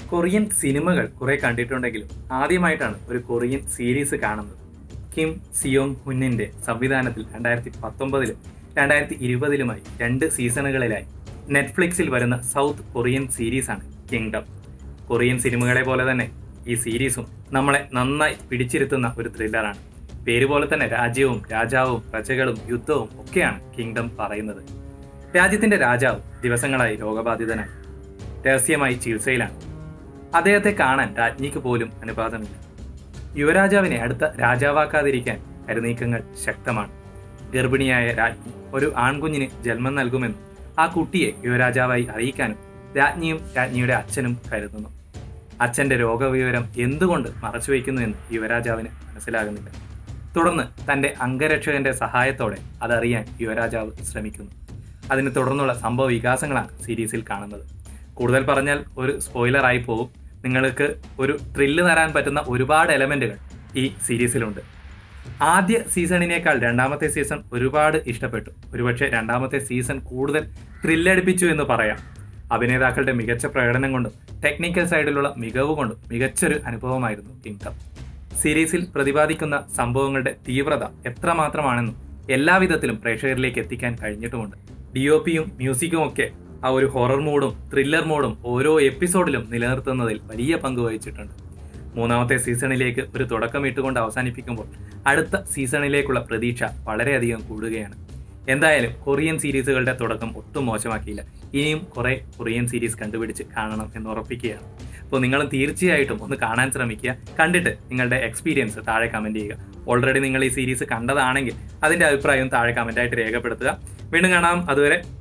Korean സിനിമകൾ കുറെ കണ്ടിട്ടുണ്ടെങ്കിലും ആദ്യമായിട്ടാണ് ഒരു കൊറിയൻ സീരീസ് കാണുന്നത് കിം സിയോങ് ഹുന്നിന്റെ സംവിധാനത്തിൽ രണ്ടായിരത്തി പത്തൊമ്പതിലും രണ്ടായിരത്തി ഇരുപതിലുമായി രണ്ട് സീസണുകളിലായി നെറ്റ്ഫ്ലിക്സിൽ വരുന്ന സൗത്ത് കൊറിയൻ സീരീസാണ് കിങ്ഡം കൊറിയൻ സിനിമകളെ പോലെ തന്നെ ഈ സീരീസും നമ്മളെ നന്നായി പിടിച്ചിരുത്തുന്ന ഒരു ത്രില്ലറാണ് പേര് പോലെ തന്നെ രാജ്യവും രാജാവും പ്രജകളും യുദ്ധവും ഒക്കെയാണ് കിങ്ഡം പറയുന്നത് രാജ്യത്തിന്റെ രാജാവ് ദിവസങ്ങളായി രോഗബാധിതനായി രഹസ്യമായി ചികിത്സയിലാണ് അദ്ദേഹത്തെ കാണാൻ രാജ്ഞിക്ക് പോലും അനുവാദമില്ല യുവരാജാവിനെ അടുത്ത രാജാവാക്കാതിരിക്കാൻ കരുനീക്കങ്ങൾ ശക്തമാണ് ഗർഭിണിയായ രാജ്ഞി ഒരു ആൺകുഞ്ഞിന് ജന്മം നൽകുമെന്നും ആ കുട്ടിയെ യുവരാജാവായി അറിയിക്കാനും രാജ്ഞിയും രാജ്ഞിയുടെ അച്ഛനും കരുതുന്നു അച്ഛന്റെ രോഗവിവരം എന്തുകൊണ്ട് മറച്ചുവെക്കുന്നു എന്ന് യുവരാജാവിന് മനസ്സിലാകുന്നില്ല തുടർന്ന് തന്റെ അംഗരക്ഷകന്റെ സഹായത്തോടെ അതറിയാൻ യുവരാജാവ് ശ്രമിക്കുന്നു അതിനെ തുടർന്നുള്ള സംഭവ വികാസങ്ങളാണ് സീരീസിൽ കാണുന്നത് കൂടുതൽ പറഞ്ഞാൽ ഒരു സ്പോയിലറായി പോകും നിങ്ങൾക്ക് ഒരു ത്രില്ല് തരാൻ പറ്റുന്ന ഒരുപാട് എലമെന്റുകൾ ഈ സീരീസിലുണ്ട് ആദ്യ സീസണിനേക്കാൾ രണ്ടാമത്തെ സീസൺ ഒരുപാട് ഇഷ്ടപ്പെട്ടു ഒരുപക്ഷെ രണ്ടാമത്തെ സീസൺ കൂടുതൽ ത്രില്ലടിപ്പിച്ചു എന്ന് പറയാം അഭിനേതാക്കളുടെ മികച്ച പ്രകടനം കൊണ്ടും ടെക്നിക്കൽ സൈഡിലുള്ള മികവ് കൊണ്ടും മികച്ചൊരു അനുഭവമായിരുന്നു കിങ്ഡം സീരീസിൽ പ്രതിപാദിക്കുന്ന സംഭവങ്ങളുടെ തീവ്രത എത്രമാത്രമാണെന്നും എല്ലാവിധത്തിലും പ്രേക്ഷകരിലേക്ക് എത്തിക്കാൻ കഴിഞ്ഞിട്ടുമുണ്ട് ഡി ഒ പിയും മ്യൂസിക്കും ഒക്കെ ആ ഒരു ഹൊറർ മൂഡും ത്രില്ലർ മൂഡും ഓരോ എപ്പിസോഡിലും നിലനിർത്തുന്നതിൽ വലിയ പങ്ക് വഹിച്ചിട്ടുണ്ട് മൂന്നാമത്തെ സീസണിലേക്ക് ഒരു തുടക്കം ഇട്ടുകൊണ്ട് അവസാനിപ്പിക്കുമ്പോൾ അടുത്ത സീസണിലേക്കുള്ള പ്രതീക്ഷ വളരെയധികം കൂടുകയാണ് എന്തായാലും കൊറിയൻ സീരീസുകളുടെ തുടക്കം ഒട്ടും മോശമാക്കിയില്ല ഇനിയും കുറേ കൊറിയൻ സീരീസ് കണ്ടുപിടിച്ച് കാണണം എന്ന് ഉറപ്പിക്കുകയാണ് അപ്പോൾ നിങ്ങളും തീർച്ചയായിട്ടും ഒന്ന് കാണാൻ ശ്രമിക്കുക കണ്ടിട്ട് നിങ്ങളുടെ എക്സ്പീരിയൻസ് താഴെ കമൻറ്റ് ചെയ്യുക ഓൾറെഡി നിങ്ങൾ ഈ സീരീസ് കണ്ടതാണെങ്കിൽ അതിൻ്റെ അഭിപ്രായം താഴെ കമൻറ്റായിട്ട് രേഖപ്പെടുത്തുക വീണ്ടും കാണാം അതുവരെ